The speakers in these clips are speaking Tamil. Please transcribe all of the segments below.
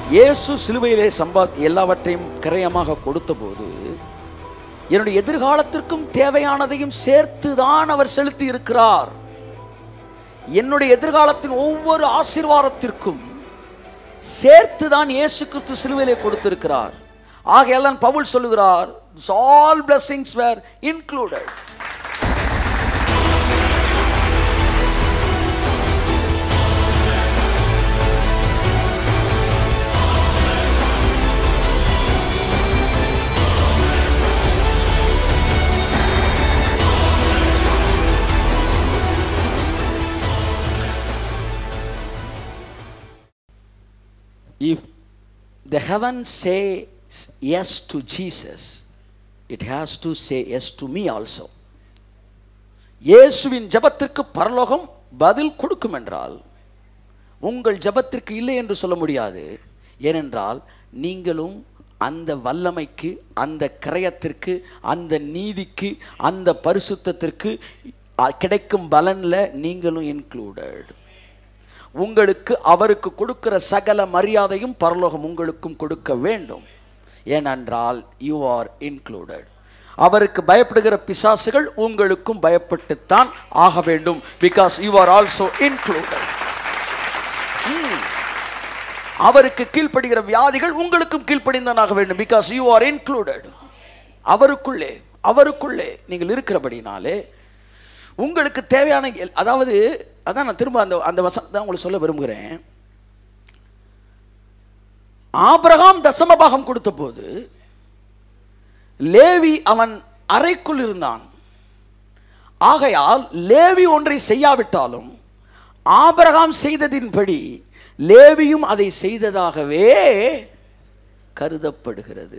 இயேசு சிலுவையிலே சம்பா எல்லாவற்றையும் கிரயமாக கொடுத்தபோது என்னுடைய எதிர்காலத்திற்கும் தேவையானதையும் சேர்த்து தான் அவர் செலுத்தி இருக்கிறார் என்னுடைய எதிர்காலத்தின் ஒவ்வொரு ஆசீர்வாதத்திற்கும் சேர்த்து தான் இயேசு கிறிஸ்து சிலுவையிலே கொடுத்திருக்கிறார் ஆகையால் பவுல் சொல்லுகிறார் all blessings were included if the heaven says yes to Jesus, it has to say yes to me also. இயேசுவின் ஜெபத்திற்கு பரலோகம் பதில் கொடுக்கும் என்றால் உங்கள் ஜெபத்திற்கு இல்லை என்று சொல்ல முடியாது ஏனென்றால் நீங்களும் அந்த வல்லமைக்கு அந்த கிரயத்திற்கு அந்த நீதிக்கு அந்த பரிசுத்தத்திற்கு அ- கிடைக்கும் பலன்ல நீங்களும் இன்க்ளூடட் உங்களுக்கு அவருக்கு கொடுக்கிற சகல மரியாதையும் பரலோகம் உங்களுக்கும் கொடுக்க வேண்டும் ஏனென்றால் யூ ஆர் இன்க்ளூடட் அவருக்கு பயப்படுகிற பிசாசுகள் உங்களுக்கும் பயப்பட்டுத்தான் ஆக வேண்டும் because you are also included அவருக்கு கீழ்ப்படுகிற வியாதிகள் உங்களுக்கும் கீழ்ப்படிந்தானாக வேண்டும் பிகாஸ் யூ ஆர் இன்க்ளூடட் அவருக்குள்ளே அவருக்குள்ளே நீங்கள் இருக்கிறபடினாலே உங்களுக்கு தேவையான எல்- அதாவது அதான் நான் திரும்ப அந்த அந்த வசனம் தான் உங்களுக்கு சொல்ல விரும்புகிறேன் ஆபிரகாம் தசமபாகம் கொடுத்த போது லேவி அவன் அறைக்குள் இருந்தான் ஆகையால் லேவி ஒன்றை செய்யாவிட்டாலும் ஆபிரகாம் செய்ததின்படி லேவியும் அதை செய்ததாகவே கருதப்படுகிறது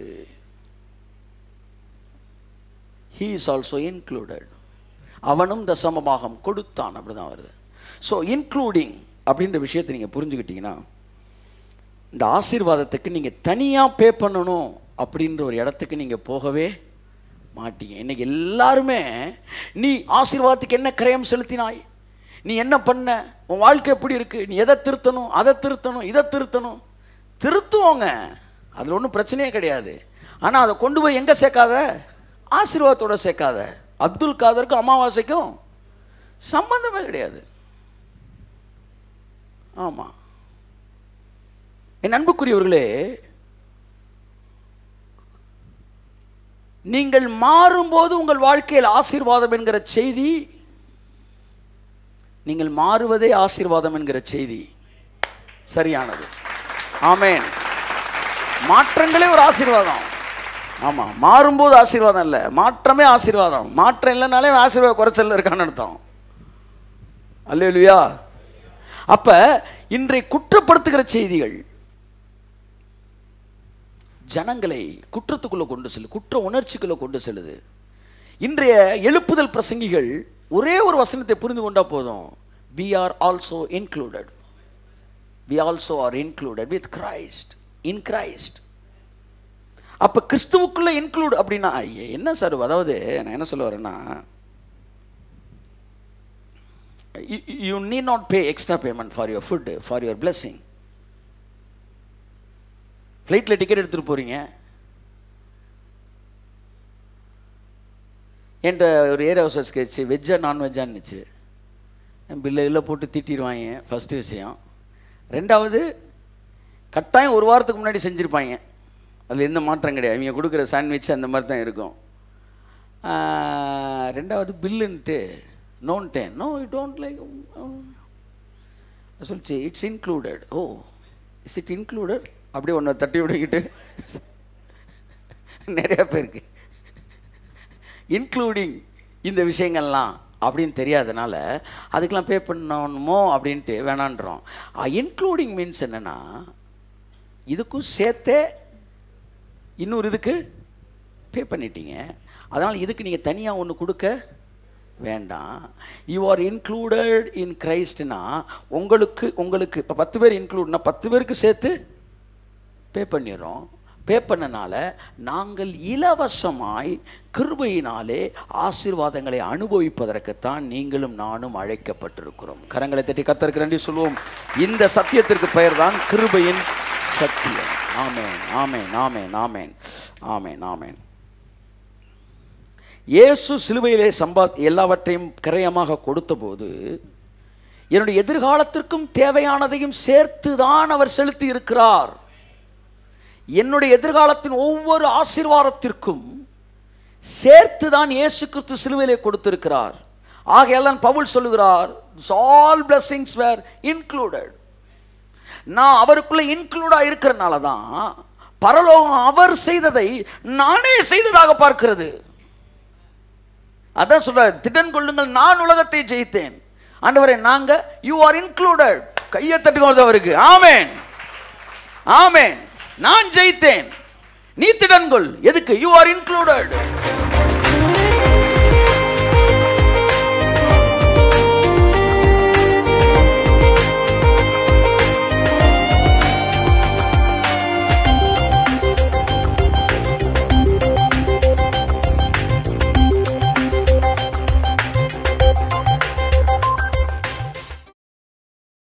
he is also included அவனும் தசமபாகம் கொடுத்தான் அப்படிதான் வருது ஸோ இன்க்ளூடிங் அப்படின்ற விஷயத்தை நீங்கள் புரிஞ்சுக்கிட்டீங்கன்னா இந்த ஆசீர்வாதத்துக்கு நீங்கள் தனியாக பே பண்ணணும் அப்படின்ற ஒரு இடத்துக்கு நீங்கள் போகவே மாட்டீங்க இன்னைக்கு எல்லாருமே நீ ஆசீர்வாதத்துக்கு என்ன கிரயம் செலுத்தினாய் நீ என்ன பண்ண உன் வாழ்க்கை எப்படி இருக்கு நீ எதை திருத்தணும் அதை திருத்தணும் இதை திருத்தணும் திருத்துவோங்க அதில் ஒன்றும் பிரச்சனையே கிடையாது ஆனால் அதை கொண்டு போய் எங்கே சேர்க்காத ஆசீர்வாதத்தோட சேர்க்காத அப்துல் காதருக்கும் அமாவாசைக்கும் சம்பந்தமே கிடையாது ஆமாம் என் அன்புக்குரியவர்களே நீங்கள் மாறும்போது உங்கள் வாழ்க்கையில் ஆசீர்வாதம் என்கிற செய்தி நீங்கள் மாறுவதே ஆசீர்வாதம் என்கிற செய்தி சரியானது ஆமென் மாற்றங்களே ஒரு ஆசீர்வாதம் ஆமாம் மாறும்போது ஆசீர்வாதம் இல்லை மாற்றமே ஆசீர்வாதம் மாற்றம் இல்லைனாலே ஆசீர்வாத குறைச்சல் இருக்கான்னு அர்த்தம் அல்லேலுயா அப்ப இன்றை குற்றப்படுத்துகிற செய்திகள் ஜனங்களை குற்றத்துக்குள்ள கொண்டு செல்லு குற்ற உணர்ச்சிக்குள்ள கொண்டு செல்லுது இன்றைய எழுப்புதல் பிரசங்கிகள் ஒரே ஒரு வசனத்தை புரிந்து கொண்டா போதும் we are also included we also are included with christ in christ அப்ப கிறிஸ்துவுக்குள்ள இன்க்ளூட் அப்படின்னா ஐய, என்ன சார் அதாவது நான் என்ன சொல்ல வரேன்னா you need not pay extra payment for your food for your blessing ஃப்ளைட்டில் டிக்கெட் எடுத்துகிட்டு போகிறீங்க என்கிட்ட ஒரு ஏர் ஹவுசர்ஸ் கேச்சு வெஜ்ஜா நான்வெஜ்ஜான்னுச்சு பில்லை இல்லை போட்டு திட்டிடுவாங்க ஃபஸ்ட்டு விஷயம் ரெண்டாவது கட்டாயம் ஒரு வாரத்துக்கு முன்னாடி செஞ்சுருப்பாங்க அதில் எந்த மாற்றம் கிடையாது இவங்க கொடுக்குற சாண்ட்விச் அந்த மாதிரி தான் இருக்கும் ஆஹ், ரெண்டாவது பில்லுன்ட்டு நோன்ட்டேன் நோ யூ டோன்ட் லைக் சொல்லிச்சு it's included oh is it included அப்படியே ஒன்று தட்டி விட்டுக்கிட்டு நிறைய பேருக்கு இன்க்ளூடிங் இந்த விஷயங்கள்லாம் அப்படின்னு தெரியாதனால அதுக்கெல்லாம் பே பண்ணணுமோ அப்படின்ட்டு வேணான்றோம் இன்க்ளூடிங் மீன்ஸ் என்னென்னா இதுக்கும் சேர்த்தே இன்னொரு இதுக்கு பே பண்ணிட்டீங்க அதனால் இதுக்கு நீங்கள் தனியாக ஒன்று கொடுக்க வேண்டாம் யூ ஆர் இன்க்ளூடட் இன் கிரைஸ்ட்னா உங்களுக்கு உங்களுக்கு இப்போ பத்து பேர் இன்க்ளூட்னா பத்து பேருக்கு சேர்த்து பே பண்ணிடுறோம் பே பண்ணனால நாங்கள் இலவசமாய் கிருபையினாலே ஆசீர்வாதங்களை அனுபவிப்பதற்குத்தான் நீங்களும் நானும் அழைக்கப்பட்டிருக்கிறோம் கரங்களை தட்டி கத்தருக்கு நன்றி சொல்லுவோம் இந்த சத்தியத்திற்கு பெயர் தான் கிருபையின் சத்தியம் ஆமென் ஆமென் ஆமென் ஆமென் ஆமென் ஆமென் இயேசு சிலுவையிலே சம்பா எல்லாவற்றையும் கிரயமாக கொடுத்தபோது என்னுடைய எதிர்காலத்திற்கும் தேவையானதையும் சேர்த்து தான் அவர் செலுத்தி இருக்கிறார் என்னுடைய எதிர்காலத்தின் ஒவ்வொரு ஆசீர்வாதத்திற்கும் சேர்த்து தான் இயேசு கிறிஸ்து சிலுவையிலே கொடுத்திருக்கிறார் ஆகையால் பவுல் சொல்லுகிறார் ஆல் blessings were included நான் அவருக்குள்ள இன்க்ளூடா இருக்கிறனால தான் பரலோகம் அவர் செய்ததை நானே செய்ததாக பார்க்கிறது அதான் சொல்றார் திடன் கொள்ளுங்கள் நான் உலகத்தை ஜெயித்தேன் ஆண்டவரே நாங்க யூ ஆர் இன்க்ளூடட் கையை தட்டுங்க அவருக்கு ஆமென் ஆமென் நான் ஜெயித்தேன் நீ திடன் கொள் எதுக்கு யூ ஆர் இன்க்ளூடட்